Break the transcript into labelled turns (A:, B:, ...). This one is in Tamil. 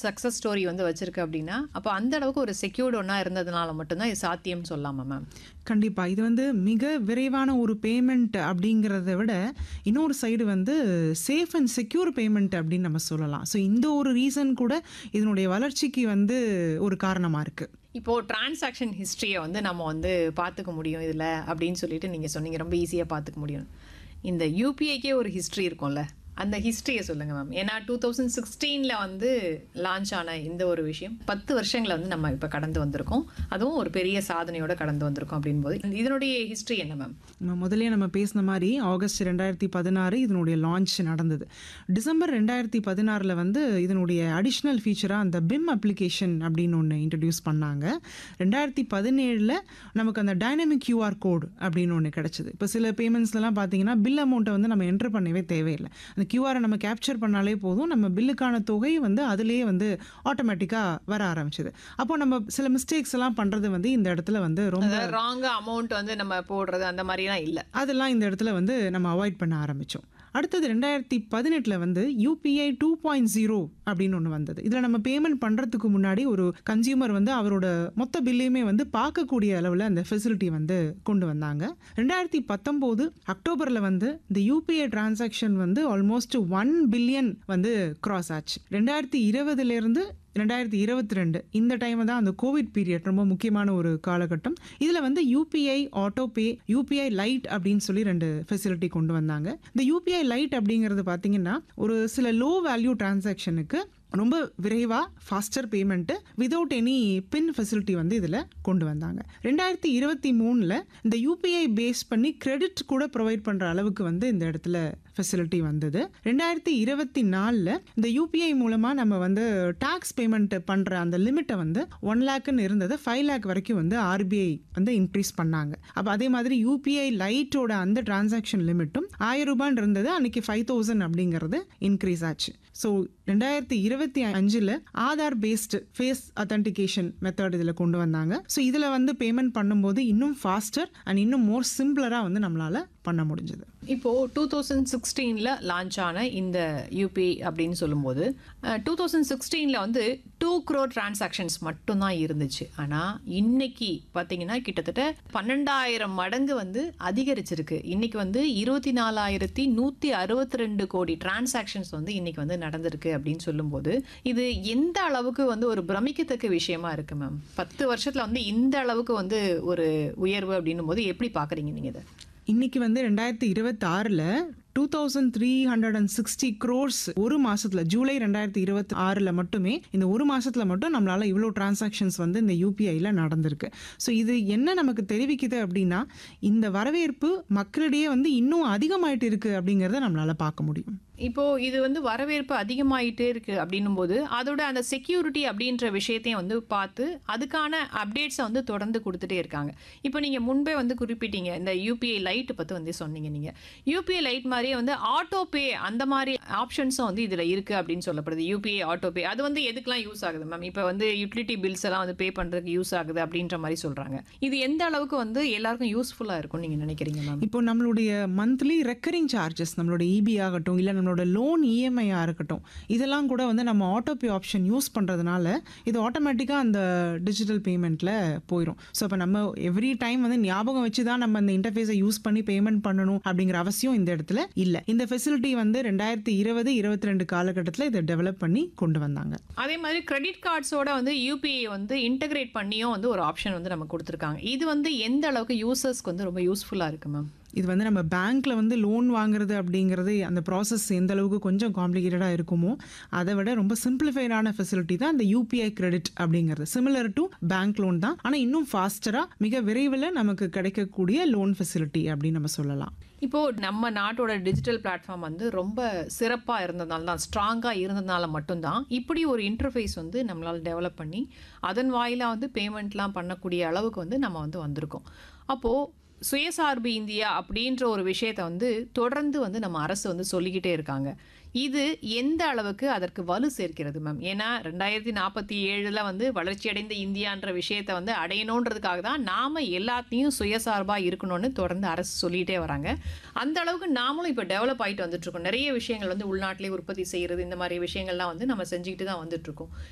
A: சக்ஸஸ் ஸ்டோரி வந்து வச்சிருக்கு அப்படின்னா அப்போ அந்த அளவுக்கு ஒரு செக்யூர்டு ஒன்றா இருந்ததுனால மட்டும்தான் இது சாத்தியம்னு சொல்லலாமா மேம்
B: கண்டிப்பா இது வந்து மிக விரைவான ஒரு பேமெண்ட் அப்படிங்கிறத விட இன்னொரு சைடு வந்து சேஃப் அண்ட் செக்யூர் பேமெண்ட் அப்படின்னு நம்ம சொல்லலாம் ஸோ இந்த ஒரு ரீசன் கூட இதனுடைய வளர்ச்சிக்கு வந்து ஒரு காரணமா இருக்கு
A: இப்போது டிரான்சாக்ஷன் ஹிஸ்ட்ரியை வந்து நம்ம வந்து பார்த்துக்க முடியும் இதில் அப்படின்னு சொல்லிட்டு நீங்கள் சொன்னீங்க ரொம்ப ஈஸியாக பார்த்துக்க முடியும் இந்த யூபிஐக்கே ஒரு ஹிஸ்ட்ரி இருக்கும்ல அந்த ஹிஸ்ட்ரியை சொல்லுங்கள் மேம் ஏன்னா டூ தௌசண்ட் சிக்ஸ்டீனில் வந்து லான்ச் ஆன இந்த ஒரு விஷயம் பத்து வருஷங்களை வந்து நம்ம இப்போ கடந்து வந்திருக்கோம் அதுவும் ஒரு பெரிய சாதனையோட கடந்து வந்திருக்கோம் அப்படின்போது இதனுடைய ஹிஸ்ட்ரி என்ன மேம்
B: நம்ம முதல்லயே நம்ம பேசின மாதிரி ஆகஸ்ட் ரெண்டாயிரத்தி பதினாறு இதனுடைய லான்ச் நடந்தது டிசம்பர் ரெண்டாயிரத்தி பதினாறில் வந்து இதனுடைய அடிஷ்னல் ஃபீச்சராக அந்த பிம் அப்ளிகேஷன் அப்படின்னு ஒன்று இன்ட்ரடியூஸ் பண்ணாங்க ரெண்டாயிரத்தி பதினேழில் நமக்கு அந்த டைனமிக் கியூஆர் கோடு அப்படின்னு ஒன்று கிடச்சிது இப்போ சில பேமெண்ட்ஸ்லாம் பார்த்தீங்கன்னா பில் அமௌண்ட்டை வந்து நம்ம என்ட்ரு பண்ணவே தேவையில்லை அந்த கியூஆரை நம்ம கேப்சர் பண்ணாலே போதும் நம்ம பில்லுக்கான தொகை வந்து அதுலேயே வந்து ஆட்டோமேட்டிக்காக வர ஆரம்பிச்சது அப்போ நம்ம சில மிஸ்டேக்ஸ் எல்லாம் பண்ணுறது வந்து இந்த இடத்துல வந்து ரொம்ப
A: அதாவது ராங் அமௌண்ட் வந்து நம்ம போடுறது அந்த மாதிரிலாம் இல்லை
B: அதெல்லாம் இந்த இடத்துல வந்து நம்ம அவாய்ட் பண்ண ஆரம்பித்தோம் அடுத்தது ரெண்டாயிரத்தி பதினெட்டில் வந்து யூபிஐ டூ பாயிண்ட் ஜீரோ அப்படின்னு ஒன்று வந்தது இதில் நம்ம பேமெண்ட் பண்ணுறதுக்கு முன்னாடி ஒரு கன்சியூமர் வந்து அவரோட மொத்த பில்லையுமே வந்து பார்க்கக்கூடிய அளவில் அந்த ஃபெசிலிட்டி வந்து கொண்டு வந்தாங்க ரெண்டாயிரத்தி பத்தொம்போது அக்டோபரில் வந்து இந்த யூபிஐ டிரான்சாக்ஷன் வந்து ஆல்மோஸ்ட் ஒன் பில்லியன் வந்து கிராஸ் ஆச்சு ரெண்டாயிரத்தி இருபதுலேருந்து ரெண்டாயிரத்தி இருபத்தி ரெண்டு இந்த டைம் தான் அந்த கோவிட் பீரியட் ரொம்ப முக்கியமான ஒரு காலகட்டம் இதில் வந்து UPI auto pay UPI lite அப்படின்னு சொல்லி ரெண்டு ஃபெசிலிட்டி கொண்டு வந்தாங்க இந்த யூபிஐ லைட் அப்படிங்கிறது பார்த்தீங்கன்னா ஒரு சில லோ வேல்யூ டிரான்சாக்ஷனுக்கு ரொம்ப விரைவாக faster payment without any pin facility வந்து இதில் கொண்டு வந்தாங்க ரெண்டாயிரத்தி இருபத்தி மூணில் இந்த யூபிஐ பேஸ் பண்ணி கிரெடிட் கூட ப்ரொவைட் பண்ணுற அளவுக்கு வந்து இந்த இடத்துல ஃபெசிலிட்டி வந்தது ரெண்டாயிரத்தி இருபத்தி நாலில் இந்த யூபிஐ மூலமாக நம்ம வந்து டேக்ஸ் பேமெண்ட் பண்ணுற அந்த லிமிட்டை வந்து ஒன் லேக்குன்னு இருந்ததை ஃபைவ் லேக் வரைக்கும் வந்து ஆர்பிஐ வந்து இன்க்ரீஸ் பண்ணாங்க அப்போ அதே மாதிரி யூபிஐ லைட்டோட அந்த டிரான்சாக்ஷன் லிமிட்டும் ஆயிரம் ரூபான்னு இருந்தது அன்னைக்கு ஃபைவ் தௌசண்ட் அப்படிங்கிறது இன்க்ரீஸ் ஆச்சு ஸோ ரெண்டாயிரத்தி இருபத்தி அஞ்சில் Aadhaar based face authentication method இதில் கொண்டு வந்தாங்க ஸோ இதில் வந்து பேமெண்ட் பண்ணும்போது இன்னும் ஃபாஸ்டர் அண்ட் இன்னும் மோர் சிம்பிளராக வந்து நம்மளால் பண்ண முடிஞ்சது
A: இப்போது டூ தௌசண்ட் சிக்ஸ்டீனில் லான்ச் ஆன இந்த யூபி அப்படின்னு சொல்லும்போது டூ தௌசண்ட் சிக்ஸ்டீனில் வந்து டூ க்ரோர் டிரான்சாக்ஷன்ஸ் மட்டும்தான் இருந்துச்சு ஆனால் இன்னைக்கு பார்த்தீங்கன்னா கிட்டத்தட்ட பன்னெண்டாயிரம் மடங்கு வந்து அதிகரிச்சிருக்கு இன்னைக்கு வந்து இருபத்தி நாலாயிரத்தி நூற்றி அறுபத்தி ரெண்டு கோடி டிரான்சாக்ஷன்ஸ் வந்து இன்னைக்கு வந்து நடந்திருக்கு அப்படின்னு சொல்லும்போது இது எந்த அளவுக்கு வந்து ஒரு பிரமிக்கத்தக்க விஷயமா இருக்கு மேம் பத்து வருஷத்தில் வந்து இந்த அளவுக்கு வந்து ஒரு உயர்வு அப்படின்னும் போது எப்படி பார்க்குறீங்க நீங்கள் இதை
B: இன்னைக்கு வந்து ரெண்டாயிரத்தி இருபத்தாறில் two thousand three hundred and sixty crores ஒரு மாசத்துல ஜூலை ரெண்டாயிரத்தி இருபத்தி ஆறில் மட்டுமே இந்த ஒரு மாசத்துல மட்டும் நம்மளால இவ்வளோ டிரான்சாக்ஷன்ஸ் வந்து இந்த யூபிஐல நடந்திருக்கு ஸோ இது என்ன நமக்கு தெரிவிக்குது அப்படின்னா இந்த வரவேற்பு மக்களிடையே வந்து இன்னும் அதிகமாயிட்டு இருக்கு அப்படிங்கிறத நம்மளால பார்க்க முடியும்
A: இப்போ இது வந்து வரவேற்பு அதிகமாயிட்டே இருக்கு அப்படின்னும் போது அதோட அந்த செக்யூரிட்டி அப்படின்ற விஷயத்தையும் வந்து பார்த்து அதுக்கான அப்டேட்ஸை வந்து தொடர்ந்து கொடுத்துட்டே இருக்காங்க இப்போ நீங்க முன்பே வந்து குறிப்பிட்டீங்க இந்த யூபிஐ லைட் பத்தி வந்து சொன்னீங்க நீங்க யூபிஐ லைட் மாதிரியே வந்து ஆட்டோ பே அந்த மாதிரி ஆப்ஷன்ஸும் வந்து இதுல இருக்கு அப்படின்னு சொல்லப்படுது யூபிஐ ஆட்டோ பே அது வந்து எதுக்கெல்லாம் யூஸ் ஆகுது மேம் இப்போ வந்து யூட்டிலிட்டி பில்ஸ் எல்லாம் வந்து பே பண்றதுக்கு யூஸ் ஆகுது அப்படின்ற மாதிரி சொல்றாங்க இது எந்த அளவுக்கு வந்து எல்லாருக்கும் யூஸ்ஃபுல்லா இருக்கும் நீங்க நினைக்கிறீங்க மேம்
B: இப்போ நம்மளுடைய மந்த்லி ரெக்கரிங் சார்ஜஸ் நம்மளோட இபி ஆகட்டும் இல்லை நம்மளோட லோன் இஎம்ஐயாக இருக்கட்டும் இதெல்லாம் கூட வந்து நம்ம ஆட்டோபே ஆப்ஷன் யூஸ் பண்ணுறதுனால இது ஆட்டோமேட்டிக்காக அந்த டிஜிட்டல் பேமெண்ட்டில் போயிடும் ஸோ இப்போ நம்ம எவ்ரி டைம் வந்து ஞாபகம் வச்சு தான் நம்ம அந்த இன்டர்ஃபேஸை யூஸ் பண்ணி பேமெண்ட் பண்ணணும் அப்படிங்கிற அவசியம் இந்த இடத்துல இல்லை இந்த ஃபெசிலிட்டி வந்து ரெண்டாயிரத்தி இருபது இருபத்தி ரெண்டு காலகட்டத்தில் இதை டெவலப் பண்ணி கொண்டு வந்தாங்க
A: அதே மாதிரி கிரெடிட் கார்ட்ஸோட வந்து யூபிஐ வந்து இன்டகிரேட் பண்ணியும் வந்து ஒரு ஆப்ஷன் வந்து நம்ம கொடுத்துருக்காங்க இது வந்து எந்த அளவுக்கு யூசர்ஸ்க்கு வந்து ரொம்ப யூஸ்ஃபுல்லாக இருக்கு மேம்
B: இது வந்து நம்ம பேங்க்ல வந்து லோன் வாங்குறது அப்படிங்கிறது அந்த ப்ராசஸ் எந்த அளவுக்கு கொஞ்சம் காம்ப்ளிகேட்டடாக இருக்குமோ அதை விட ரொம்ப சிம்பிளிஃபைடான ஃபெசிலிட்டி தான் இந்த யூபிஐ கிரெடிட் அப்படிங்கிறது சிமிலர் டு பேங்க் லோன் தான் ஆனால் இன்னும் ஃபாஸ்டராக மிக விரைவில் நமக்கு கிடைக்கக்கூடிய லோன் ஃபெசிலிட்டி அப்படின்னு நம்ம சொல்லலாம்
A: இப்போ நம்ம நாட்டோட டிஜிட்டல் பிளாட்ஃபார்ம் வந்து ரொம்ப சிறப்பாக இருந்ததுனால தான் ஸ்ட்ராங்காக இருந்ததுனால மட்டும்தான் இப்படி ஒரு இன்டர்ஃபேஸ் வந்து நம்மளால் டெவலப் பண்ணி அதன் வாயிலாக வந்து பேமெண்ட்லாம் பண்ணக்கூடிய அளவுக்கு வந்து நம்ம வந்து வந்திருக்கோம் அப்போது சுயசார்பு இந்தியா அப்படின்ற ஒரு விஷயத்தை வந்து தொடர்ந்து வந்து நம்ம அரசு வந்து சொல்லிக்கிட்டே இருக்காங்க இது எந்த அளவுக்கு அதற்கு வலு சேர்க்கிறது மேம் ஏன்னா ரெண்டாயிரத்தி நாற்பத்தி ஏழில் வந்து வளர்ச்சியடைந்த இந்தியான்ற விஷயத்தை வந்து அடையணுன்றதுக்காக தான் நாம் எல்லாத்தையும் சுயசார்பாக இருக்கணும்னு தொடர்ந்து அரசு சொல்லிகிட்டே வராங்க அந்த அளவுக்கு நாமளும் இப்போ டெவலப் ஆகிட்டு வந்துட்டுருக்கோம் நிறைய விஷயங்கள் வந்து உள்நாட்டிலே உற்பத்தி செய்கிறது இந்த மாதிரி விஷயங்கள்லாம் வந்து நம்ம செஞ்சுக்கிட்டு தான் வந்துட்டுருக்கோம்